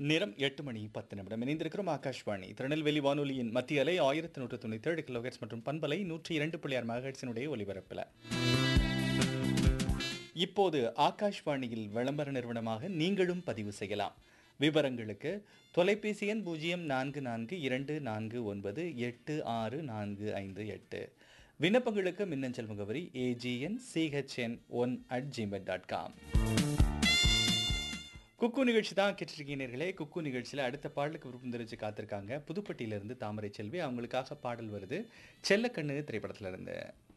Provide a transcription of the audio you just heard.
நேரம் எட்டு மணி பத்து நிமிடம் இணைந்திருக்கிறோம் ஆகாஷ்வாணி திருநெல்வேலி வானொலியின் மத்திய அலை ஆயிரத்தி நூற்று தொண்ணூற்றி ஏழு கிலோஹெட்ஸ் மற்றும் பண்பலை நூற்றி இரண்டு புள்ளி ஆறு மெகாஹெட்ஸினுடைய ஒலிபரப்பில் இப்போது ஆகாஷ்வாணியில் விளம்பர நிறுவனமாக நீங்களும் பதிவு செய்யலாம் விவரங்களுக்கு தொலைபேசி எண் பூஜ்ஜியம் நான்கு நான்கு இரண்டு நான்கு ஒன்பது எட்டு ஆறு நான்கு ஐந்து எட்டு விண்ணப்பங்களுக்கு மின்னஞ்சல் முகவரி AGN CHN one at Gmail dot com குக்கு நிகழ்ச்சி தான் கேட்டிருக்கீங்களே குக்கு நிகழ்ச்சியில் அடுத்த பாடலுக்கு விருப்பம் தெரிவித்து காத்திருக்காங்க புதுப்பட்டியிலிருந்து தாமரை செல்வி அவங்களுக்காக பாடல் வருது செல்லக்கண்ணு திரைப்படத்துல இருந்து